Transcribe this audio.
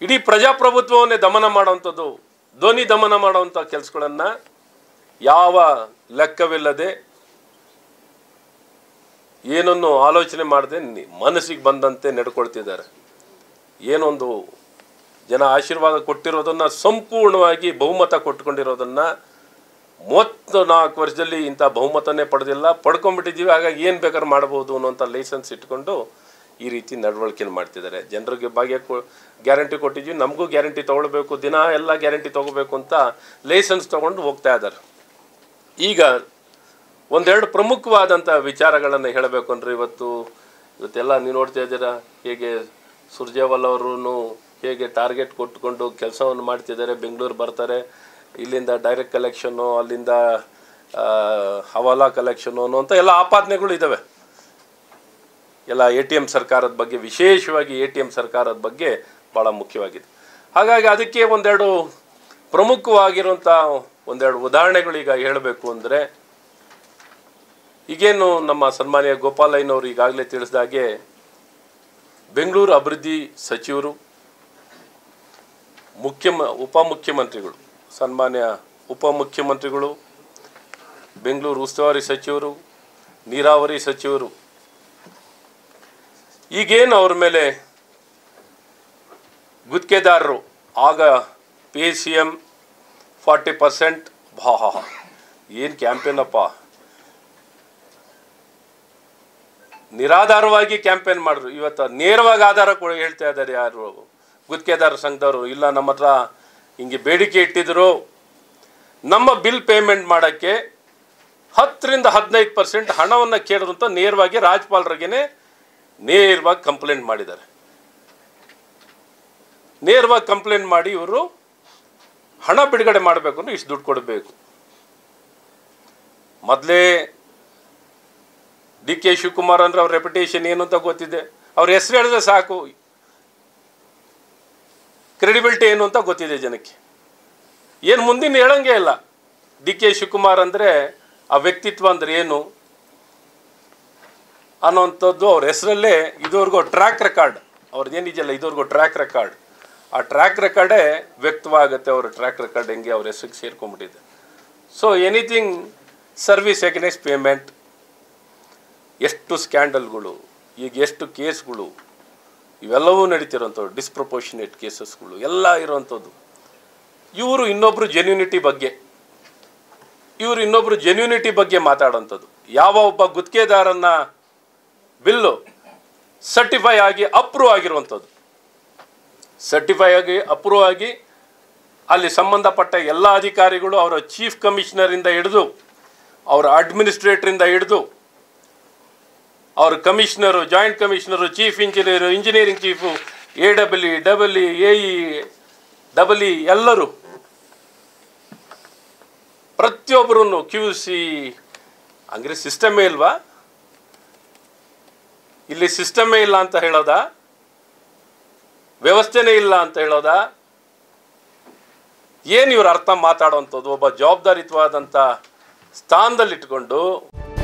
ಇಡೀ ಪ್ರಜಾಪ್ರಭುತ್ವವನ್ನೇ ದಮನ ಮಾಡುವಂಥದ್ದು ಧ್ವನಿ ದಮನ ಮಾಡುವಂಥ ಕೆಲಸಗಳನ್ನು ಯಾವ ಲೆಕ್ಕವಿಲ್ಲದೆ ಏನನ್ನು ಆಲೋಚನೆ ಮಾಡದೆ ಮನಸ್ಸಿಗೆ ಬಂದಂತೆ ನಡ್ಕೊಳ್ತಿದ್ದಾರೆ ಏನೊಂದು ಜನ ಆಶೀರ್ವಾದ ಕೊಟ್ಟಿರೋದನ್ನು ಸಂಪೂರ್ಣವಾಗಿ ಬಹುಮತ ಕೊಟ್ಕೊಂಡಿರೋದನ್ನು ಮೂವತ್ತು ನಾಲ್ಕು ವರ್ಷದಲ್ಲಿ ಇಂಥ ಬಹುಮತನೇ ಪಡೆದಿಲ್ಲ ಪಡ್ಕೊಂಡ್ಬಿಟ್ಟಿದ್ದೀವಿ ಹಾಗಾಗಿ ಏನು ಬೇಕಾದ್ರೂ ಮಾಡ್ಬೋದು ಅನ್ನೋಂಥ ಲೈಸೆನ್ಸ್ ಇಟ್ಕೊಂಡು ಈ ರೀತಿ ನಡವಳಿಕೆ ಮಾಡ್ತಿದ್ದಾರೆ ಜನರಿಗೆ ಭಾಗ್ಯ ಕೊ ಗ್ಯಾರಂಟಿ ಕೊಟ್ಟಿದ್ವಿ ನಮಗೂ ಗ್ಯಾರಂಟಿ ತೊಗೊಳ್ಬೇಕು ದಿನ ಎಲ್ಲ ಗ್ಯಾರಂಟಿ ತೊಗೋಬೇಕು ಅಂತ ಲೈಸೆನ್ಸ್ ತೊಗೊಂಡು ಹೋಗ್ತಾ ಇದ್ದಾರೆ ಈಗ ಒಂದೆರಡು ಪ್ರಮುಖವಾದಂಥ ವಿಚಾರಗಳನ್ನು ಹೇಳಬೇಕು ಅಂದರೆ ಇವತ್ತು ಇವತ್ತೆಲ್ಲ ನೀವು ನೋಡ್ತಾ ಇದ್ದೀರಾ ಹೇಗೆ ಸುರ್ಜೇವಾಲ್ ಅವರು ಹೇಗೆ ಟಾರ್ಗೆಟ್ ಕೊಟ್ಕೊಂಡು ಕೆಲಸವನ್ನು ಮಾಡ್ತಿದ್ದಾರೆ ಬೆಂಗಳೂರು ಬರ್ತಾರೆ ಇಲ್ಲಿಂದ ಡೈರೆಕ್ಟ್ ಕಲೆಕ್ಷನ್ನು ಅಲ್ಲಿಂದ ಆ, ಹವಾಲಾ ಕಲೆಕ್ಷನ್ನು ಅನ್ನುವಂಥ ಎಲ್ಲ ಆಪಾದನೆಗಳು ಇದ್ದಾವೆ ಎಲ್ಲ ಎ ಟಿ ಎಮ್ ಸರ್ಕಾರದ ಬಗ್ಗೆ ವಿಶೇಷವಾಗಿ ಎ ಟಿ ಎಮ್ ಸರ್ಕಾರದ ಬಗ್ಗೆ ಭಾಳ ಮುಖ್ಯವಾಗಿದೆ ಹಾಗಾಗಿ ಅದಕ್ಕೆ ಒಂದೆರಡು ಪ್ರಮುಖವಾಗಿರುವಂಥ ಒಂದೆರಡು ಉದಾಹರಣೆಗಳು ಈಗ ಹೇಳಬೇಕು ಅಂದರೆ ಈಗೇನು ನಮ್ಮ ಸನ್ಮಾನ್ಯ ಗೋಪಾಲಯ್ಯನವರು ಈಗಾಗಲೇ ತಿಳಿಸಿದಾಗೆ ಬೆಂಗಳೂರು ಅಭಿವೃದ್ಧಿ ಸಚಿವರು ಮುಖ್ಯಮ ಉಪಮುಖ್ಯಮಂತ್ರಿಗಳು ಸನ್ಮಾನ್ಯ ಉಪಮುಖ್ಯಮಂತ್ರಿಗಳು ಬೆಂಗಳೂರು ಉಸ್ತುವಾರಿ ಸಚಿವರು ನೀರಾವರಿ ಸಚಿವರು ಈಗೇನು ಅವ್ರ ಮೇಲೆ ಗುತ್ತಿಗೆದಾರರು ಆಗ P C M forty percent ಭಾ ಏನು ಕ್ಯಾಂಪೇನಪ್ಪ ನಿರಾಧಾರವಾಗಿ ಕ್ಯಾಂಪೇನ್ ಮಾಡಿದ್ರು ಇವತ್ತು ನೇರವಾಗಿ ಆಧಾರ ಕೂಡ ಹೇಳ್ತಾ ಇದ್ದಾರೆ ಯಾರು ಗುತ್ತಿಗೆದಾರ ಸಂಘದವರು ಇಲ್ಲ ನಮ್ಮ ಹತ್ರ ಹಿಂಗೆ ಬೇಡಿಕೆ ಇಟ್ಟಿದ್ರು ನಮ್ಮ ಬಿಲ್ ಪೇಮೆಂಟ್ ಮಾಡೋಕ್ಕೆ ಹತ್ತರಿಂದ ಹದಿನೈದು ಪರ್ಸೆಂಟ್ ಹಣವನ್ನು ಕೇಳಿದ್ರು ಅಂತ ನೇರವಾಗಿ ರಾಜ್ಪಾಲರಿಗೇನೆ ನೇರವಾಗಿ ಕಂಪ್ಲೇಂಟ್ ಮಾಡಿದ್ದಾರೆ ನೇರವಾಗಿ ಕಂಪ್ಲೇಂಟ್ ಮಾಡಿ ಇವರು ಹಣ ಬಿಡುಗಡೆ ಮಾಡಬೇಕು ಅಂದ್ರೆ ಇಷ್ಟು ದುಡ್ಡು ಕೊಡಬೇಕು ಮೊದಲೇ ಡಿ ಕೆ ಶಿವಕುಮಾರ್ ಅಂದ್ರೆ ಅವ್ರ ರೆಪ್ಯುಟೇಷನ್ ಏನು ಅಂತ ಗೊತ್ತಿದೆ ಅವ್ರ ಹೆಸರು ಹೇಳಿದ್ರೆ ಸಾಕು ಕ್ರೆಡಿಬಿಲಿಟಿ ಏನು ಅಂತ ಗೊತ್ತಿದೆ ಜನಕ್ಕೆ ಏನು ಮುಂದಿನ ಹೇಳಂಗೆ ಇಲ್ಲ ಡಿ ಕೆ ಶಿವಕುಮಾರ್ ಅಂದರೆ ಆ ವ್ಯಕ್ತಿತ್ವ ಅಂದ್ರೆ ಏನು ಅನ್ನೋವಂಥದ್ದು ಅವ್ರ ಹೆಸರಲ್ಲೇ ಇದುವರೆಗೂ ಟ್ರ್ಯಾಕ್ ರೆಕಾರ್ಡ್ ಅವ್ರದ್ದು ಏನಿದೆಯಲ್ಲ ಇದುವರೆಗೂ ಟ್ರ್ಯಾಕ್ ರೆಕಾರ್ಡ್ ಆ ಟ್ರ್ಯಾಕ್ ರೆಕಾರ್ಡೇ ವ್ಯಕ್ತವಾಗುತ್ತೆ ಅವ್ರ ಟ್ರ್ಯಾಕ್ ರೆಕಾರ್ಡ್ ಹೆಂಗೆ ಅವ್ರ ಹೆಸರಿಗೆ ಸೇರ್ಕೊಂಡ್ಬಿಟ್ಟಿದೆ so anything service against payment ಎಷ್ಟು ಸ್ಕ್ಯಾಂಡಲ್ಗಳು ಈಗ ಎಷ್ಟು ಕೇಸ್ಗಳು ಇವೆಲ್ಲವೂ ನಡೀತಿರೋಂಥವು ಡಿಸ್ಪ್ರಪೋರ್ಷನೇಟ್ ಕೇಸಸ್ಗಳು ಎಲ್ಲ ಇರೋವಂಥದ್ದು ಇವರು ಇನ್ನೊಬ್ಬರು ಜೆನ್ಯೂನಿಟಿ ಬಗ್ಗೆ ಇವರು ಇನ್ನೊಬ್ಬರು ಜೆನ್ಯೂನಿಟಿ ಬಗ್ಗೆ ಮಾತಾಡೋಂಥದ್ದು ಯಾವ ಒಬ್ಬ ಗುತ್ತಿಗೆದಾರನ್ನ ಬಿಲ್ಲು ಸರ್ಟಿಫೈ ಆಗಿ ಅಪ್ರೂವ್ ಆಗಿರುವಂಥದ್ದು ಸರ್ಟಿಫೈ ಆಗಿ ಅಪ್ರೂವ್ ಆಗಿ ಅಲ್ಲಿ ಸಂಬಂಧಪಟ್ಟ ಎಲ್ಲ ಅಧಿಕಾರಿಗಳು ಅವರ ಚೀಫ್ ಕಮಿಷನರಿಂದ ಹಿಡಿದು ಅವರ ಅಡ್ಮಿನಿಸ್ಟ್ರೇಟರಿಂದ ಹಿಡಿದು ಅವ್ರ commissioner joint commissioner chief engineer engineering chief A double E double E A E double E ಎಲ್ಲರೂ ಪ್ರತಿಯೊಬ್ಬರೂ ಕ್ಯೂ ಸಿ ಹಂಗ್ರೆ ಸಿಸ್ಟಮೇ ಇಲ್ವಾ ಇಲ್ಲಿ ಸಿಸ್ಟಮೇ ಇಲ್ಲ ಅಂತ ಹೇಳೋದಾ ವ್ಯವಸ್ಥೆನೇ ಇಲ್ಲ ಅಂತ ಹೇಳೋದಾ ಏನು ಇವ್ರ ಅರ್ಥ ಮಾತಾಡುವಂಥದ್ದು ಒಬ್ಬ ಜವಾಬ್ದಾರಿತವಾದಂಥ ಸ್ಥಾನದಲ್ಲಿಟ್ಕೊಂಡು